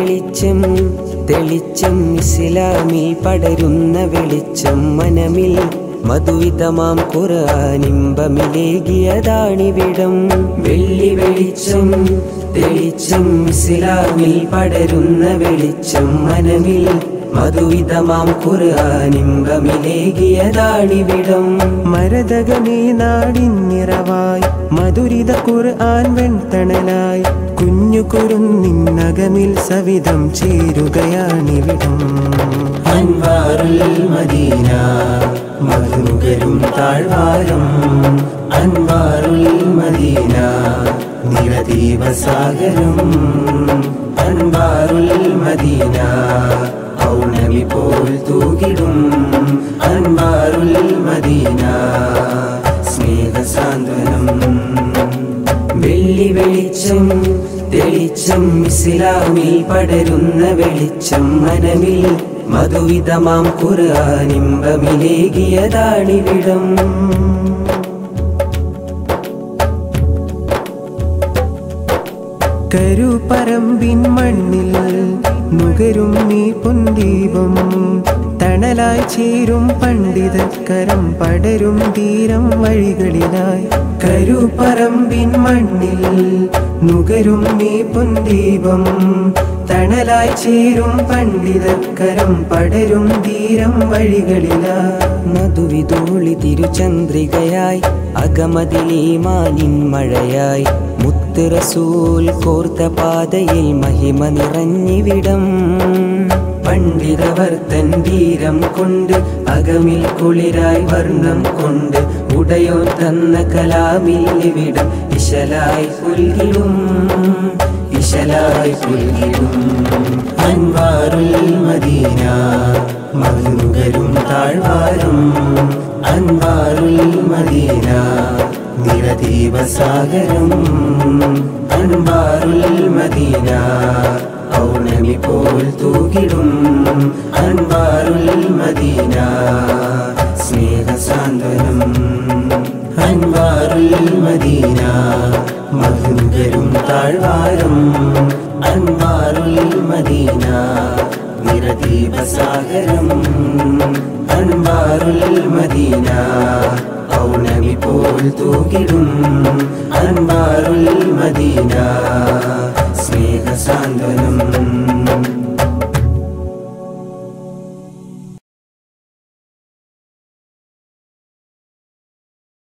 വെളിച്ചം തെളിച്ചം ഇസ്ലാമിൽ പടരുന്ന വെളിച്ചം മനമിൽ മധുവിതമാം ഖുർആാനിമ്പമിലേകിയതാണിവിടം വെള്ളി വെളിച്ചം തെളിച്ചം ഇസ്ലാമിൽ പടരുന്ന വെളിച്ചം മനമിൽ മധുവിതമാം ഖുർആാനിമ്പമിലേകിയതാണിവിടം മരതകമേ നാടിന്നിറവായി മധുരിത ഖുർആൻ വെൺതണലായി കുഞ്ഞു കുരുന്നിന്നകമിൽ സവിധം ചേരുകയാണിവിടം അൻവാറുൽ മദീന മധുനുകരും താഴ്വാരം അൻവാറുൽ മദീന നിരദീപസാഗരം അൻവാറുൽ മദീന പൗർണമി പോൽ തൂകിടും അൻവാറുൽ മദീന സ്നേഹസാന്ത്വനം വെള്ളി വെളിച്ചം തെളിച്ചം ഇസ്ലാമിൽ പടരുന്ന വെളിച്ചം മനമിൽ മധുവിതമാം ഖുർആാനിമ്പമിലേകിയതാണിവിടം കരുപരമ്പിൻ മണ്ണിൽ നുകരും നീ പൊന്തീപം തണലായി ചേരും പണ്ഡിതക്കരം പടരും തീരം വഴികളിലായി കരുപരമ്പിൻ മണ്ണിൽ നുകരും നീ പൊന്തീപം തണലായി ചേരും പണ്ഡിതക്കരം പടരും തീരം വഴികളിലായി മധുവിതോളി തിരുചന്ദ്രികയായി അകമതിലീമാനിൻ മഴയായി മുത്ത് റസൂൽ കോർത്ത പാതയിൽ മഹിമ നിറഞ്ഞിവിടം പണ്ഡിതവർത്തൻ തീരം കൊണ്ട് അകമിൽ കുളിരായി വർണ്ണം കൊണ്ട് ഉടയോ തന്ന കലാമിൽ ഇവിടം ഇശലായി പുൽകിടും ഇശലായി പുൽകിടും അൻവാറുൽ മദീന മധുനുകരും താഴ്വാരം അൻവാറുൽ മദീന നിരദീപസാഗരം അൻവാറുൽ മദീന പൗർണമി പോൽ തൂകിടും അൻവാറുൽ മദീന സ്നേഹസാന്ത്വനം അൻവാറുൽ മദീന മധുകരും താഴ്വാരം അൻവാറുൽ മദീന നിരദീപസാഗരം അൻവാറുൽ മദീന പൗർണമി പോൽ തൂകിടും അൻവാറുൽ മദീന സ്നേഹസാന്ത്വനം